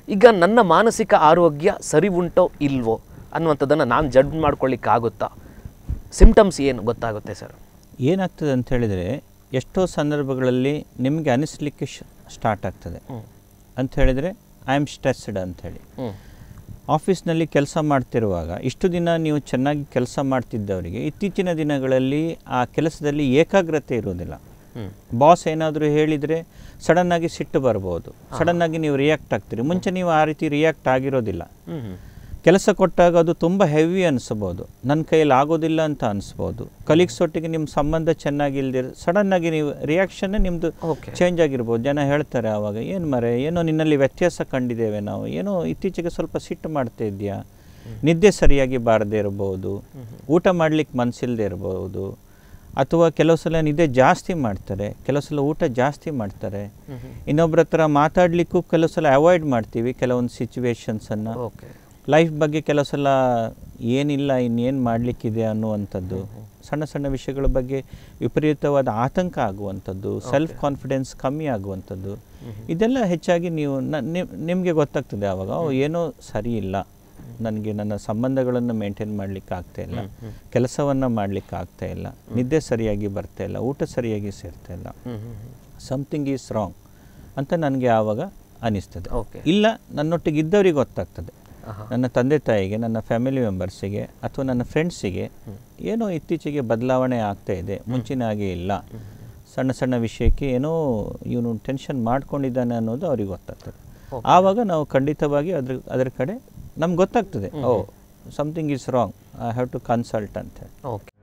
ಈಗ ನನ್ನ ಮಾನಸಿಕ ಆರೋಗ್ಯ ಸರಿ ಉಂಟೋ ಇಲ್ವೋ ಅನ್ನುವಂಥದ್ದನ್ನು ನಾನು ಜಡ್ಜ್ ಮಾಡ್ಕೊಳ್ಳಿಕ್ಕಾಗುತ್ತಾ ಸಿಮ್ಟಮ್ಸ್ ಏನು ಗೊತ್ತಾಗುತ್ತೆ ಸರ್ ಏನಾಗ್ತದೆ ಅಂತ ಹೇಳಿದರೆ ಎಷ್ಟೋ ಸಂದರ್ಭಗಳಲ್ಲಿ ನಿಮಗೆ ಅನಿಸ್ಲಿಕ್ಕೆ ಸ್ಟಾರ್ಟ್ ಆಗ್ತದೆ ಹ್ಞೂ ಅಂತ ಹೇಳಿದರೆ ಐ ಆಮ್ ಸ್ಟ್ರೆಸ್ಡ್ ಅಂಥೇಳಿ ಹ್ಞೂ ಆಫೀಸ್ನಲ್ಲಿ ಕೆಲಸ ಮಾಡ್ತಿರುವಾಗ ಇಷ್ಟು ದಿನ ನೀವು ಚೆನ್ನಾಗಿ ಕೆಲಸ ಮಾಡ್ತಿದ್ದವರಿಗೆ ಇತ್ತೀಚಿನ ದಿನಗಳಲ್ಲಿ ಆ ಕೆಲಸದಲ್ಲಿ ಏಕಾಗ್ರತೆ ಇರೋದಿಲ್ಲ ಹ್ಞೂ ಬಾಸ್ ಏನಾದರೂ ಹೇಳಿದರೆ ಸಡನ್ನಾಗಿ ಸಿಟ್ಟು ಬರ್ಬೋದು ಸಡನ್ನಾಗಿ ನೀವು ರಿಯಾಕ್ಟ್ ಆಗ್ತೀರಿ ಮುಂಚೆ ನೀವು ಆ ರೀತಿ ರಿಯಾಕ್ಟ್ ಆಗಿರೋದಿಲ್ಲ ಹ್ಞೂ ಹ್ಞೂ ಕೆಲಸ ಕೊಟ್ಟಾಗ ಅದು ತುಂಬ ಹೆವಿ ಅನಿಸ್ಬೋದು ನನ್ನ ಕೈಯಲ್ಲಿ ಆಗೋದಿಲ್ಲ ಅಂತ ಅನಿಸ್ಬೋದು ಕಲೀಗ್ಸ್ ಒಟ್ಟಿಗೆ ನಿಮ್ಮ ಸಂಬಂಧ ಚೆನ್ನಾಗಿಲ್ದಿರ ಸಡನ್ನಾಗಿ ನೀವು ರಿಯಾಕ್ಷನ್ನೇ ನಿಮ್ಮದು ಓಕೆ ಚೇಂಜ್ ಆಗಿರ್ಬೋದು ಜನ ಹೇಳ್ತಾರೆ ಆವಾಗ ಏನು ಮರೆ ಏನೋ ನಿನ್ನಲ್ಲಿ ವ್ಯತ್ಯಾಸ ಕಂಡಿದ್ದೇವೆ ನಾವು ಏನೋ ಇತ್ತೀಚೆಗೆ ಸ್ವಲ್ಪ ಸಿಟ್ಟು ಮಾಡ್ತಾ ಇದೆಯಾ ನಿದ್ದೆ ಸರಿಯಾಗಿ ಬಾರದೇ ಇರ್ಬೋದು ಊಟ ಮಾಡ್ಲಿಕ್ಕೆ ಮನಸ್ಸಿಲ್ಲದೆ ಇರ್ಬೋದು ಅಥವಾ ಕೆಲವು ಸಲ ನಿದ್ದೆ ಜಾಸ್ತಿ ಮಾಡ್ತಾರೆ ಕೆಲವು ಸಲ ಊಟ ಜಾಸ್ತಿ ಮಾಡ್ತಾರೆ ಇನ್ನೊಬ್ಬರ ಹತ್ರ ಮಾತಾಡಲಿಕ್ಕೂ ಕೆಲವು ಸಲ ಅವಾಯ್ಡ್ ಮಾಡ್ತೀವಿ ಕೆಲವೊಂದು ಸಿಚುವೇಶನ್ಸನ್ನು ಓಕೆ ಲೈಫ್ ಬಗ್ಗೆ ಕೆಲವು ಸಲ ಏನಿಲ್ಲ ಇನ್ನೇನು ಮಾಡಲಿಕ್ಕಿದೆ ಅನ್ನುವಂಥದ್ದು ಸಣ್ಣ ಸಣ್ಣ ವಿಷಯಗಳ ಬಗ್ಗೆ ವಿಪರೀತವಾದ ಆತಂಕ ಆಗುವಂಥದ್ದು ಸೆಲ್ಫ್ ಕಾನ್ಫಿಡೆನ್ಸ್ ಕಮ್ಮಿ ಆಗುವಂಥದ್ದು ಇದೆಲ್ಲ ಹೆಚ್ಚಾಗಿ ನೀವು ನಿಮಗೆ ಗೊತ್ತಾಗ್ತದೆ ಆವಾಗ ಓ, ಏನೋ ಸರಿ ಇಲ್ಲ ನನಗೆ ನನ್ನ ಸಂಬಂಧಗಳನ್ನು ಮೇಂಟೈನ್ ಮಾಡಲಿಕ್ಕೆ ಆಗ್ತಾ ಇಲ್ಲ ಕೆಲಸವನ್ನು ಮಾಡಲಿಕ್ಕೆ ಆಗ್ತಾ ಇಲ್ಲ ನಿದ್ದೆ ಸರಿಯಾಗಿ ಬರ್ತಾ ಇಲ್ಲ ಊಟ ಸರಿಯಾಗಿ ಸೇರ್ತಾ ಇಲ್ಲ ಹ್ಞೂ ಹ್ಞೂ ಸಮಥಿಂಗ್ ಈಸ್ ರಾಂಗ್ ಅಂತ ನನಗೆ ಆವಾಗ ಅನಿಸ್ತದೆ ಓಕೆ ಇಲ್ಲ ನನ್ನೊಟ್ಟಿಗೆ ಇದ್ದವರಿಗೆ ಗೊತ್ತಾಗ್ತದೆ ಆಹಾ. ನನ್ನ ತಂದೆ ತಾಯಿಗೆ ನನ್ನ ಫ್ಯಾಮಿಲಿ ಮೆಂಬರ್ಸಿಗೆ ಅಥವಾ ನನ್ನ ಫ್ರೆಂಡ್ಸಿಗೆ ಏನೋ ಇತ್ತೀಚೆಗೆ ಬದಲಾವಣೆ ಆಗ್ತಾ ಇದೆ ಮುಂಚಿನ ಹಾಗೆ ಇಲ್ಲ ಸಣ್ಣ ಸಣ್ಣ ವಿಷಯಕ್ಕೆ ಏನೋ ಇವನು ಟೆನ್ಷನ್ ಮಾಡ್ಕೊಂಡಿದ್ದಾನೆ ಅನ್ನೋದು ಅವ್ರಿಗೆ ಗೊತ್ತಾಗ್ತದೆ ಆವಾಗ ನಾವು ಖಂಡಿತವಾಗಿ ಅದ್ರ ಅದರ ಕಡೆ ನಮ್ಗೆ ಗೊತ್ತಾಗ್ತದೆ oh something is wrong I have to consult ಅಂತ ಹೇಳಿ ಓಕೆ